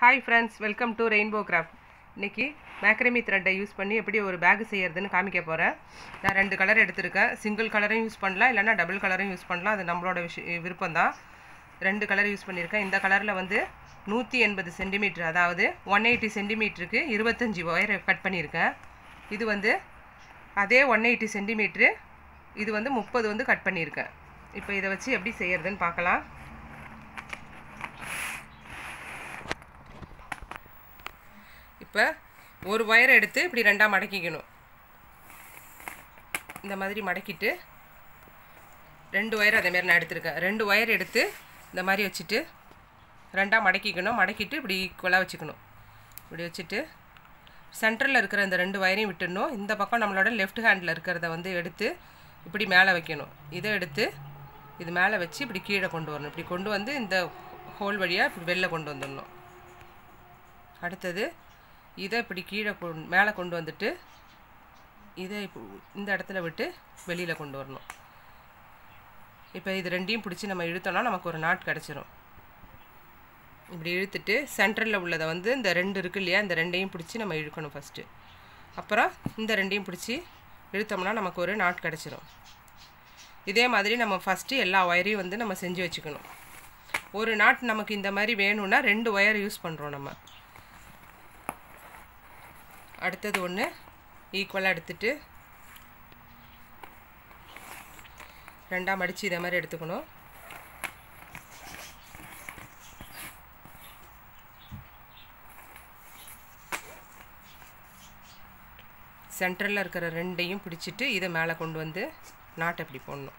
hi friends welcome to rainbow craft இன்னைக்கு macrame த்ரெட்டை use பண்ணி எப்படி ஒரு பேக் செய்யறதுன்னு காமிக்க போகிறேன் நான் ரெண்டு கலர் எடுத்திருக்கேன் சிங்கிள் கலரும் யூஸ் பண்ணலாம் இல்லைன்னா டபுள் கலரும் யூஸ் பண்ணலாம் அது நம்மளோட விஷய விருப்பம் தான் ரெண்டு கலர் யூஸ் பண்ணியிருக்கேன் இந்த கலரில் வந்து நூற்றி எண்பது சென்டிமீட்ரு அதாவது ஒன் எயிட்டி சென்டிமீட்டருக்கு இருபத்தஞ்சி ஒயர் கட் பண்ணியிருக்கேன் இது வந்து அதே ஒன் எயிட்டி சென்டிமீட்ரு இது வந்து முப்பது வந்து கட் பண்ணியிருக்கேன் இப்போ இதை வச்சு எப்படி செய்யறதுன்னு பார்க்கலாம் இப்போ ஒரு ஒயரை எடுத்து இப்படி ரெண்டாக மடக்கிக்கணும் இந்த மாதிரி மடக்கிட்டு ரெண்டு ஒயர் அதேமாரி நான் எடுத்திருக்கேன் ரெண்டு ஒயர் எடுத்து இந்த மாதிரி வச்சுட்டு ரெண்டாக மடக்கிக்கணும் மடக்கிட்டு இப்படி ஈக்குவலாக வச்சுக்கணும் இப்படி வச்சுட்டு சென்டரில் இருக்கிற இந்த ரெண்டு ஒயரையும் விட்டுடணும் இந்த பக்கம் நம்மளோட லெஃப்ட் ஹேண்டில் இருக்கிறத வந்து எடுத்து இப்படி மேலே வைக்கணும் இதை எடுத்து இது மேலே வச்சு இப்படி கீழே கொண்டு வரணும் இப்படி கொண்டு வந்து இந்த ஹோல் வழியாக இப்படி வெளில கொண்டு வந்துடணும் அடுத்தது இதை இப்படி கீழே கொண்டு மேலே கொண்டு வந்துட்டு இதை இப்போ இந்த இடத்துல விட்டு வெளியில் கொண்டு வரணும் இப்போ இது ரெண்டையும் பிடிச்சி நம்ம இழுத்தோம்னா நமக்கு ஒரு நாட் கிடச்சிரும் இப்படி இழுத்துட்டு சென்டரில் உள்ளதை வந்து இந்த ரெண்டு இருக்கு இல்லையா இந்த ரெண்டையும் பிடிச்சி நம்ம இழுக்கணும் ஃபஸ்ட்டு அப்புறம் இந்த ரெண்டையும் பிடிச்சி இழுத்தோம்னா நமக்கு ஒரு நாட் கிடச்சிரும் இதே மாதிரி நம்ம ஃபஸ்ட்டு எல்லா ஒயரையும் வந்து நம்ம செஞ்சு வச்சுக்கணும் ஒரு நாட் நமக்கு இந்த மாதிரி வேணும்னா ரெண்டு ஒயர் யூஸ் பண்ணுறோம் நம்ம அடுத்தது ஒன்று ஈக்குவலாக எடுத்துட்டு ரெண்டாக மடித்து இதே மாதிரி எடுத்துக்கணும் சென்டரில் இருக்கிற ரெண்டையும் பிடிச்சிட்டு இதை மேலே கொண்டு வந்து நாட்டை இப்படி போடணும்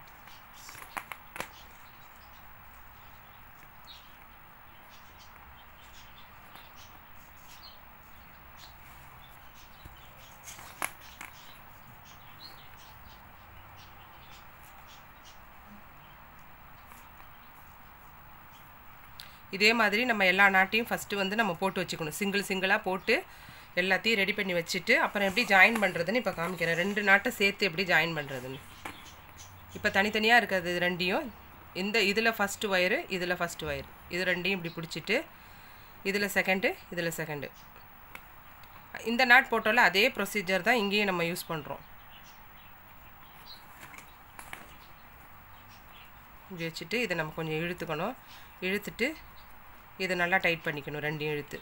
இதே மாதிரி நம்ம எல்லா நாட்டையும் ஃபஸ்ட்டு வந்து நம்ம போட்டு வச்சுக்கணும் சிங்கிள் சிங்கிளாக போட்டு எல்லாத்தையும் ரெடி பண்ணி வச்சுட்டு அப்புறம் எப்படி ஜாயின் பண்ணுறதுன்னு இப்போ காமிக்கிறேன் ரெண்டு நாட்டை சேர்த்து எப்படி ஜாயின் பண்ணுறதுன்னு இப்போ தனித்தனியாக இருக்கிறது இது ரெண்டையும் இந்த இதில் ஃபஸ்ட்டு ஒயரு இதில் ஃபஸ்ட்டு ஒயர் இது ரெண்டையும் இப்படி பிடிச்சிட்டு இதில் செகண்டு இதில் செகண்டு இந்த நாட் போட்டோல அதே ப்ரொசீஜர் தான் இங்கேயும் நம்ம யூஸ் பண்ணுறோம் இப்படி வச்சுட்டு இதை நம்ம கொஞ்சம் இழுத்துக்கணும் இழுத்துட்டு இதை நல்லா டைட் பண்ணிக்கணும் ரெண்டையும் இழுத்து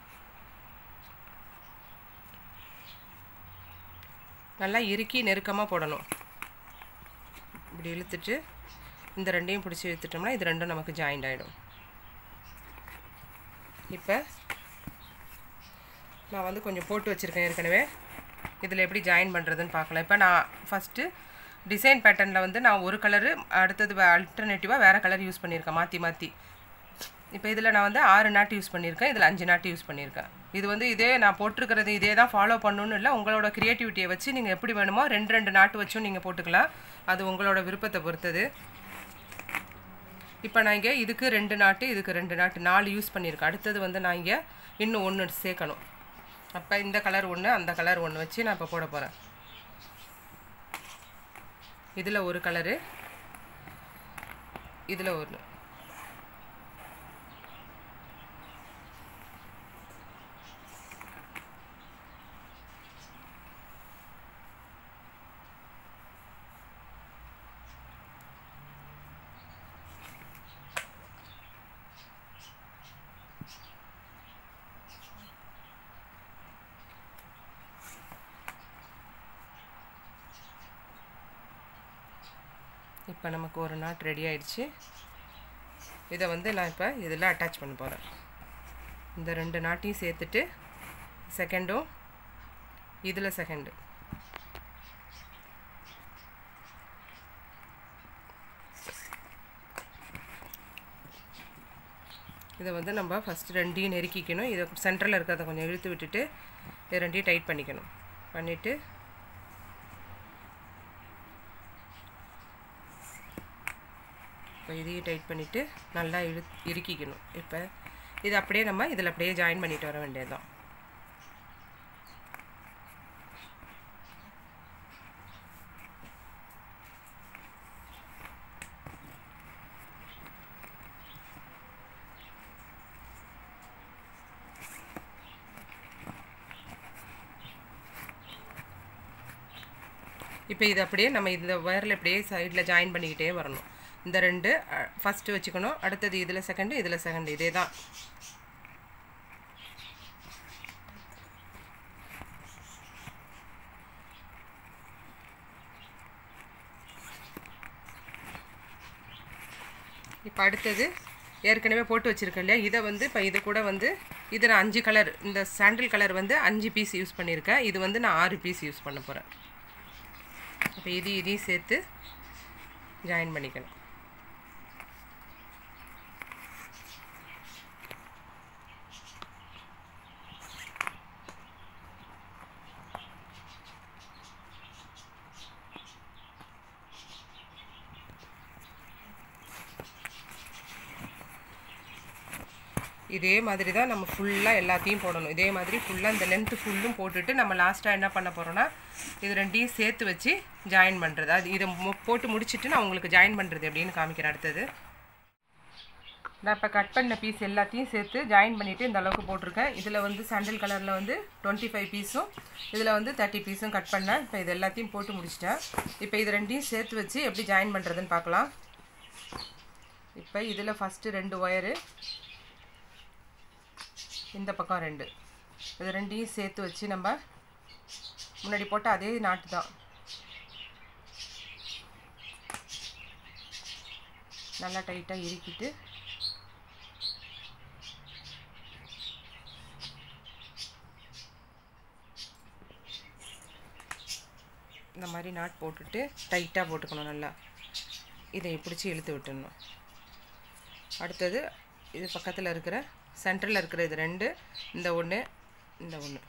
நல்லா இறுக்கி நெருக்கமாக போடணும் இப்படி இழுத்துட்டு இந்த ரெண்டையும் பிடிச்சி இழுத்துட்டோம்னா இது ரெண்டும் நமக்கு ஜாயிண்ட் ஆகிடும் இப்போ நான் வந்து கொஞ்சம் போட்டு வச்சுருக்கேன் ஏற்கனவே இதில் எப்படி ஜாயின் பண்ணுறதுன்னு பார்க்கலாம் இப்போ நான் ஃபஸ்ட்டு டிசைன் பேட்டர்னில் வந்து நான் ஒரு கலரு அடுத்தது அல்டர்னேட்டிவாக வேறு கலர் யூஸ் பண்ணியிருக்கேன் மாற்றி மாற்றி இப்போ இதில் நான் வந்து ஆறு நாட்டு யூஸ் பண்ணியிருக்கேன் இதில் அஞ்சு நாட்டு யூஸ் பண்ணியிருக்கேன் இது வந்து இதே நான் போட்டிருக்கிறது இதே தான் ஃபாலோ பண்ணணும்னு இல்லை உங்களோட க்ரியேட்டிவிட்டியை வச்சு நீங்கள் எப்படி வேணுமோ ரெண்டு ரெண்டு நாட்டு வச்சும் நீங்கள் போட்டுக்கலாம் அது உங்களோட விருப்பத்தை பொறுத்தது இப்போ நான் இங்கே இதுக்கு ரெண்டு நாட்டு இதுக்கு ரெண்டு நாட்டு நாலு யூஸ் பண்ணியிருக்கேன் அடுத்தது வந்து நான் இங்கே இன்னும் ஒன்று சேர்க்கணும் அப்போ இந்த கலர் ஒன்று அந்த கலர் ஒன்று வச்சு நான் இப்போ போட போகிறேன் இதில் ஒரு கலரு இதில் ஒன்று இப்போ நமக்கு ஒரு நாட் ரெடி ஆயிடுச்சு இதை வந்து நான் இப்போ இதில் அட்டாச் பண்ண போகிறேன் இந்த ரெண்டு நாட்டையும் சேர்த்துட்டு செகண்டும் இதில் செகண்டு இதை வந்து நம்ம ஃபஸ்ட்டு ரெண்டையும் நெருக்கிக்கணும் இதை சென்டரில் இருக்கிறத கொஞ்சம் இழுத்து விட்டுட்டு இதை ரெண்டையும் டைட் பண்ணிக்கணும் பண்ணிவிட்டு இப்போ இதையும் டைட் பண்ணிவிட்டு நல்லா இழு இறுக்கிக்கணும் இப்போ இது அப்படியே நம்ம இதில் அப்படியே ஜாயின் பண்ணிட்டு வர வேண்டியதுதான் இப்போ இது அப்படியே நம்ம இந்த ஒயரில் இப்படியே சைடில் ஜாயின் பண்ணிக்கிட்டே வரணும் இந்த ரெண்டு ஃபஸ்ட்டு வச்சுக்கணும் அடுத்தது இதில் செகண்டு இதில் செகண்டு இதே தான் இப்போ அடுத்தது ஏற்கனவே போட்டு வச்சுருக்கேன் இல்லையா இதை வந்து இப்போ இது கூட வந்து இது நான் அஞ்சு கலர் இந்த சாண்டில் கலர் வந்து அஞ்சு பீஸ் யூஸ் பண்ணியிருக்கேன் இது வந்து நான் ஆறு பீஸ் யூஸ் பண்ண போகிறேன் அப்போ இது இதையும் சேர்த்து ஜாயின் பண்ணிக்கணும் இதே மாதிரி தான் நம்ம ஃபுல்லாக எல்லாத்தையும் போடணும் இதே மாதிரி ஃபுல்லாக இந்த லென்த்து ஃபுல்லும் போட்டுட்டு நம்ம லாஸ்ட்டாக என்ன பண்ண போகிறோன்னா இது ரெண்டையும் சேர்த்து வச்சு ஜாயின் பண்ணுறது அது இதை மு- போட்டு முடிச்சுட்டு நான் உங்களுக்கு ஜாயின் பண்ணுறது எப்படின்னு காமிக்கிறேன் அடுத்தது நான் இப்போ கட் பண்ண பீஸ் எல்லாத்தையும் சேர்த்து ஜாயின் பண்ணிவிட்டு இந்த அளவுக்கு போட்டிருக்கேன் இதில் வந்து சாண்டல் கலரில் வந்து டுவெண்ட்டி ஃபைவ் பீஸும் இதில் வந்து தேர்ட்டி பீஸும் கட் பண்ணேன் இப்போ இது எல்லாத்தையும் போட்டு முடிச்சிட்டேன் இப்போ இது ரெண்டையும் சேர்த்து வச்சு எப்படி ஜாயின் பண்ணுறதுன்னு பார்க்கலாம் இப்போ இதில் ஃபஸ்ட்டு ரெண்டு ஒயரு இந்த பக்கம் ரெண்டு இது ரெண்டையும் சேர்த்து வச்சு நம்ம முன்னாடி போட்ட அதே நாட்டு தான் நல்லா டைட்டாக இறுக்கிட்டு இந்த மாதிரி நாட் போட்டுட்டு டைட்டாக போட்டுக்கணும் நல்லா இதை பிடிச்சி இழுத்து விட்டுடணும் அடுத்தது இது பக்கத்தில் இருக்கிற சென்டரில் இருக்கிற இது ரெண்டு இந்த ஒன்று இந்த ஒன்று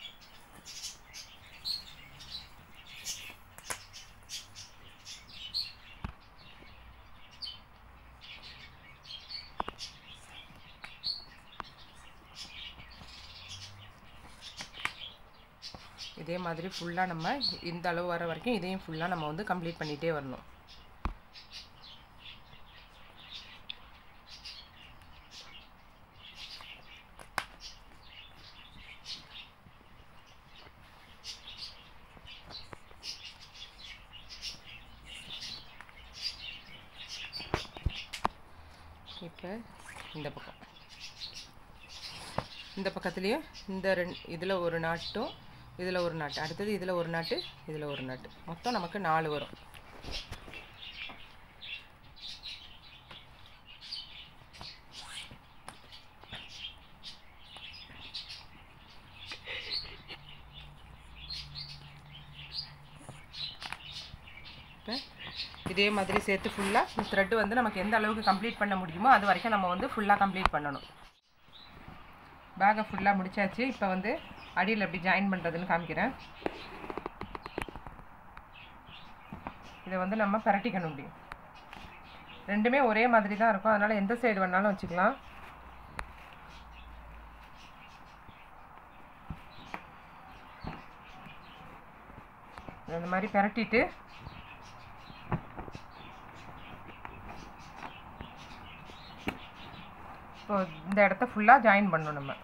இதே மாதிரி ஃபுல்லாக நம்ம இந்த அளவு வர வரைக்கும் இதையும் ஃபுல்லாக நம்ம வந்து கம்ப்ளீட் பண்ணிகிட்டே வரணும் இப்போ இந்த பக்கம் இந்த பக்கத்துலேயும் இந்த ரெண்டு இதில் ஒரு நாட்டும் இதில் ஒரு நாட்டு அடுத்தது இதில் ஒரு நாட்டு இதில் ஒரு நாட்டு மொத்தம் நமக்கு நாலு வரும் இப்போ இதே மாதிரி சேர்த்து ஃபுல்லாக இந்த த்ரெட்டு வந்து நமக்கு எந்த அளவுக்கு கம்ப்ளீட் பண்ண முடியுமோ அது வரைக்கும் நம்ம வந்து ஃபுல்லாக கம்ப்ளீட் பண்ணணும் பேக்கை ஃபுல்லாக முடிச்சாச்சு இப்போ வந்து அடியில் எப்படி ஜாயின் பண்ணுறதுன்னு காமிக்கிறேன் இதை வந்து நம்ம பரட்டிக்கணும் இப்படி ரெண்டுமே ஒரே மாதிரி தான் இருக்கும் அதனால் எந்த சைடு வேணாலும் வச்சுக்கலாம் இந்த மாதிரி பரட்டிட்டு இப்போ இந்த இடத்த ஃபுல்லாக ஜாயின் பண்ணணும் நம்ம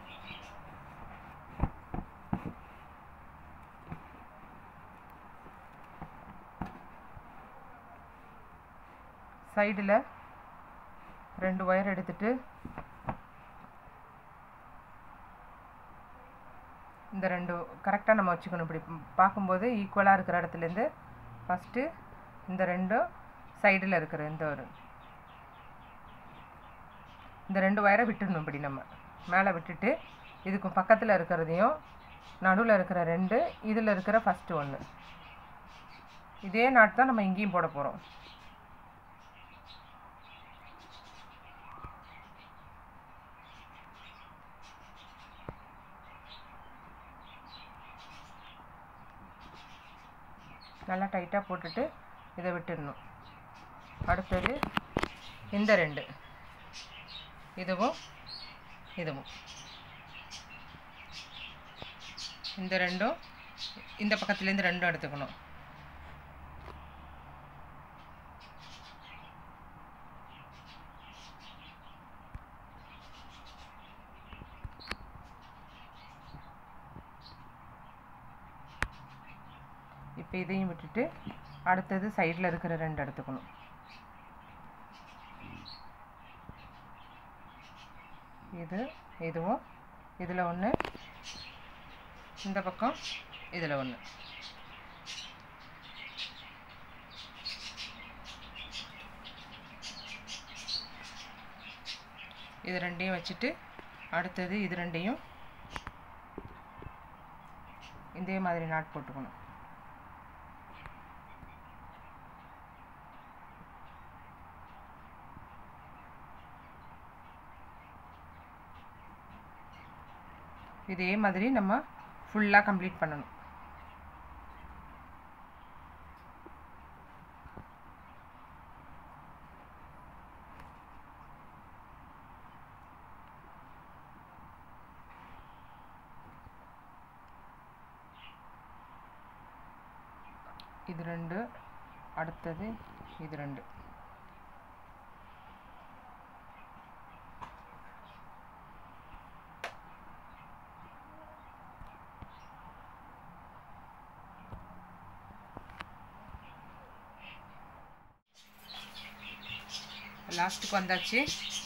சைடில் ரெண்டு ஒயர் எடுத்துட்டு இந்த ரெண்டு கரெக்டாக நம்ம வச்சுக்கணும் இப்படி பார்க்கும்போது ஈக்குவலாக இருக்கிற இடத்துலேருந்து ஃபஸ்ட்டு இந்த ரெண்டும் சைடில் இருக்கிற இந்த ஒரு இந்த ரெண்டு ஒயரை விட்டுடணும் இப்படி நம்ம மேலே விட்டுட்டு இதுக்கு பக்கத்தில் இருக்கிறதையும் நடுவில் இருக்கிற ரெண்டு இதில் இருக்கிற ஃபஸ்ட்டு ஒன்று இதே நாட் தான் நம்ம இங்கேயும் போட போகிறோம் நல்லா டைட்டாக போட்டுட்டு இதை விட்டுடணும் அடுத்தது இந்த ரெண்டு இதுவும் இதுவும் இந்த ரெண்டும் இந்த பக்கத்துலேருந்து ரெண்டும் எடுத்துக்கணும் இப்போ இப்போ இதையும் விட்டுட்டு அடுத்தது சைடில் இருக்கிற ரெண்டு எடுத்துக்கணும் இது இதுவும் இதில் ஒன்று இந்த பக்கம் இதில் ஒன்று இது ரெண்டையும் வச்சுட்டு அடுத்தது இது ரெண்டையும் இதே மாதிரி நாட் போட்டுக்கணும் இதே மாதிரி நம்ம ஃபுல்லாக கம்ப்ளீட் பண்ணணும் இது ரெண்டு அடுத்தது இது ரெண்டு லாஸ்ட்டுக்கு வந்தாச்சு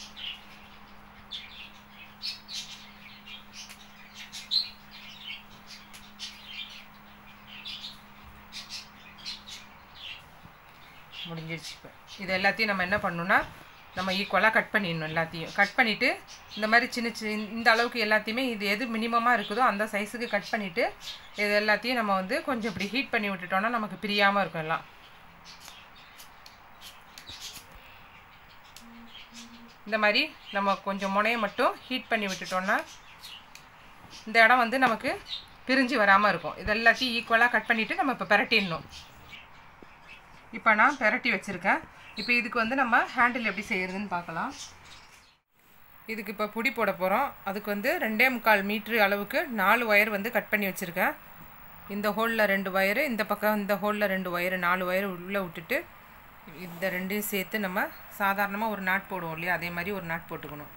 முடிஞ்சிருச்சு இப்போ இது எல்லாத்தையும் நம்ம என்ன பண்ணணும்னா நம்ம ஈக்குவலாக கட் பண்ணிடணும் எல்லாத்தையும் கட் பண்ணிவிட்டு இந்த மாதிரி சின்ன சின்ன இந்த அளவுக்கு எல்லாத்தையுமே இது எது மினிமமாக இருக்குதோ அந்த சைஸுக்கு கட் பண்ணிவிட்டு இது எல்லாத்தையும் நம்ம வந்து கொஞ்சம் இப்படி ஹீட் பண்ணி விட்டுட்டோம்னா நமக்கு பிரியாமல் இருக்கும் எல்லாம் இந்த மாதிரி நம்ம கொஞ்சம் முனையை மட்டும் ஹீட் பண்ணி விட்டுட்டோம்னா இந்த இடம் வந்து நமக்கு பிரிஞ்சு வராமல் இருக்கும் இது எல்லாத்தையும் ஈக்குவலாக கட் பண்ணிவிட்டு நம்ம இப்போ பிரட்டிடணும் இப்போ நான் பிரட்டி வச்சுருக்கேன் இப்போ இதுக்கு வந்து நம்ம ஹேண்டில் எப்படி செய்கிறதுன்னு பார்க்கலாம் இதுக்கு இப்போ புடி போட போகிறோம் அதுக்கு வந்து ரெண்டே முக்கால் மீட்ரு அளவுக்கு நாலு ஒயர் வந்து கட் பண்ணி வச்சுருக்கேன் இந்த ஹோலில் ரெண்டு ஒயரு இந்த பக்கம் இந்த ஹோலில் ரெண்டு ஒயரு நாலு ஒயர் உள்ளே விட்டுட்டு இந்த ரெண்டையும் சேர்த்து நம்ம சாதாரணமாக ஒரு நாட் போடுவோம் இல்லையா அதே மாதிரி ஒரு நாட் போட்டுக்கணும்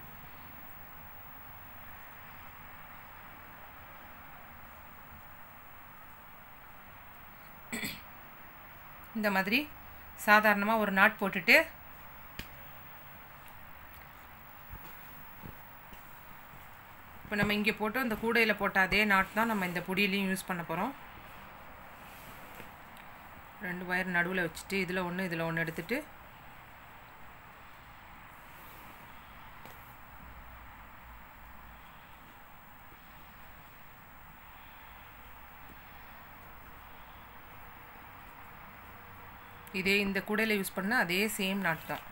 இந்த மாதிரி சாதாரணமாக ஒரு நாட் போட்டுட்டு இப்போ நம்ம இங்கே போட்டு அந்த கூடையில் போட்ட அதே நாட் தான் நம்ம இந்த பொடியிலையும் யூஸ் பண்ண போகிறோம் ரெண்டு ஒயர் நடுவில் வச்சுட்டு இதில் ஒன்று இதில் ஒன்று எடுத்துட்டு இதே இந்த கூடையில் யூஸ் பண்ண அதே சேம் நாட் தான்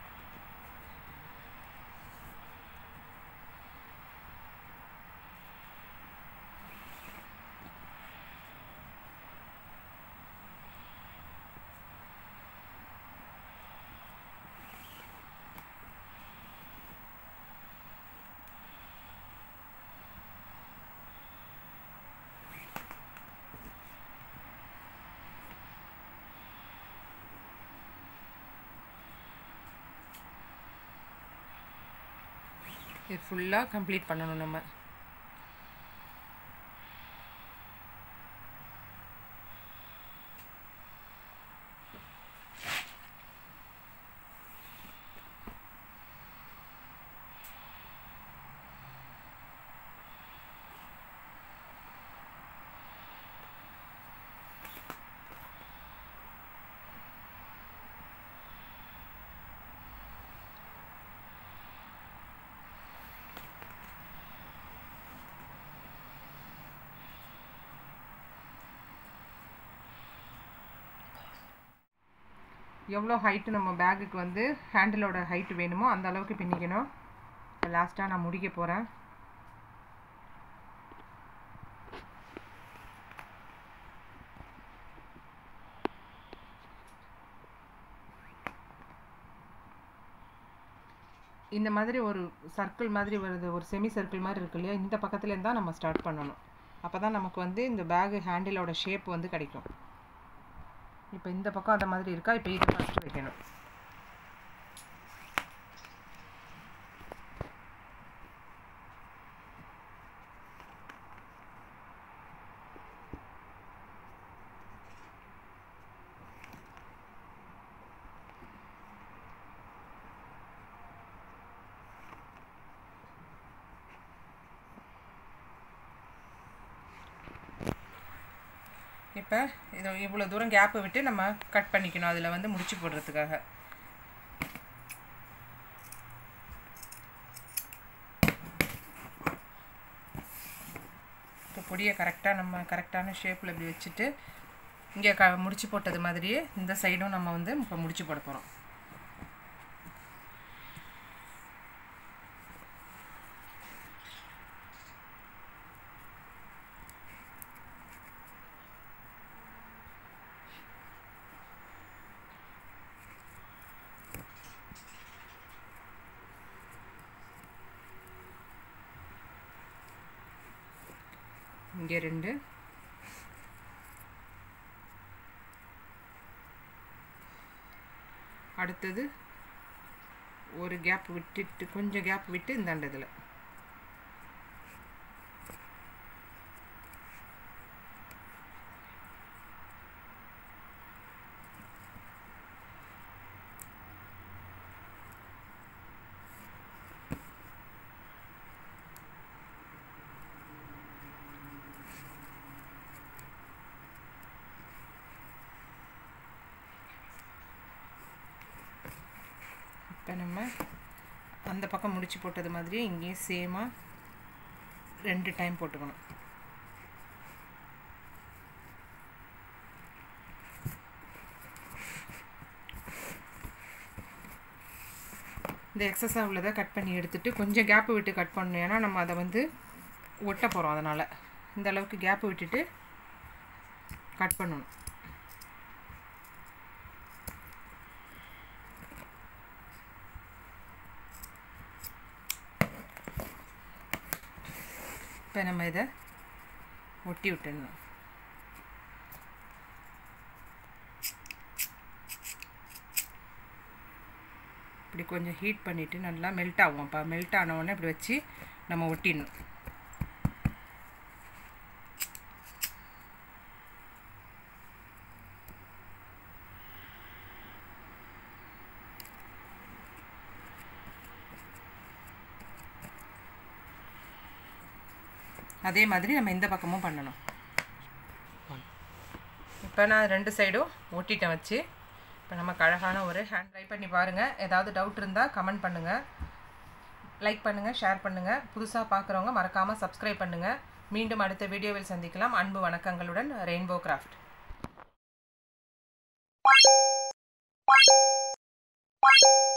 இது ஃபுல்லாக கம்ப்ளீட் பண்ணணும் நம்ம எவ்வளோ ஹைட்டு நம்ம பேக்குக்கு வந்து ஹேண்டிலோட ஹைட்டு வேணுமோ அந்த அளவுக்கு பின்னிக்கணும் இப்போ லாஸ்ட்டாக நான் முடிக்க போகிறேன் இந்த மாதிரி ஒரு சர்க்கிள் மாதிரி வருது ஒரு செமி சர்க்கிள் மாதிரி இருக்கு இல்லையா இந்த பக்கத்துலேருந்து தான் நம்ம ஸ்டார்ட் பண்ணணும் அப்போ தான் நமக்கு வந்து இந்த பேகு ஹேண்டிலோட ஷேப் வந்து கிடைக்கும் இப்போ இந்த பக்கம் அந்த மாதிரி இருக்கா இப்போ இது ஃபஸ்ட்டு வைக்கணும் இப்போ இது இவ்வளோ தூரம் கேப்பை விட்டு நம்ம கட் பண்ணிக்கணும் அதில் வந்து முடிச்சு போடுறதுக்காக இப்போ பொடியை கரெக்டாக நம்ம கரெக்டான ஷேப்பில் இப்படி வச்சுட்டு இங்கே க முடிச்சு போட்டது மாதிரியே இந்த சைடும் நம்ம வந்து இப்போ முடிச்சு போட போகிறோம் இங்கே ரெண்டு அடுத்தது ஒரு கேப் விட்டுட்டு கொஞ்சம் கேப் விட்டு இந்தாண்ட இதில் இப்போ நம்ம அந்த பக்கம் முடிச்சு போட்டது மாதிரியே இங்கேயும் சேமாக ரெண்டு டைம் போட்டுக்கணும் இந்த எக்ஸஸாக உள்ளதை கட் பண்ணி எடுத்துட்டு கொஞ்சம் கேப்பு விட்டு கட் பண்ணணும் ஏன்னா நம்ம அதை வந்து ஒட்ட போகிறோம் அதனால் இந்த அளவுக்கு கேப்பு விட்டுட்டு கட் பண்ணணும் இப்போ நம்ம இதை ஒட்டி விட்டுடணும் இப்படி கொஞ்சம் ஹீட் பண்ணிவிட்டு நல்லா மெல்ட் ஆகும் அப்போ மெல்ட் ஆனவுடனே இப்படி வச்சு நம்ம ஒட்டிடணும் அதே மாதிரி நம்ம இந்த பக்கமும் பண்ணணும் இப்போ நான் ரெண்டு சைடும் ஒட்டிட்டேன் வச்சு இப்போ நமக்கு அழகான ஒரு ஹேண்ட் ட்ரை பண்ணி பாருங்கள் ஏதாவது டவுட் இருந்தால் கமெண்ட் பண்ணுங்கள் லைக் பண்ணுங்கள் ஷேர் பண்ணுங்கள் புதுசாக பார்க்குறவங்க மறக்காமல் சப்ஸ்கிரைப் பண்ணுங்கள் மீண்டும் அடுத்த வீடியோவில் சந்திக்கலாம் அன்பு வணக்கங்களுடன் ரெயின்போ கிராஃப்ட்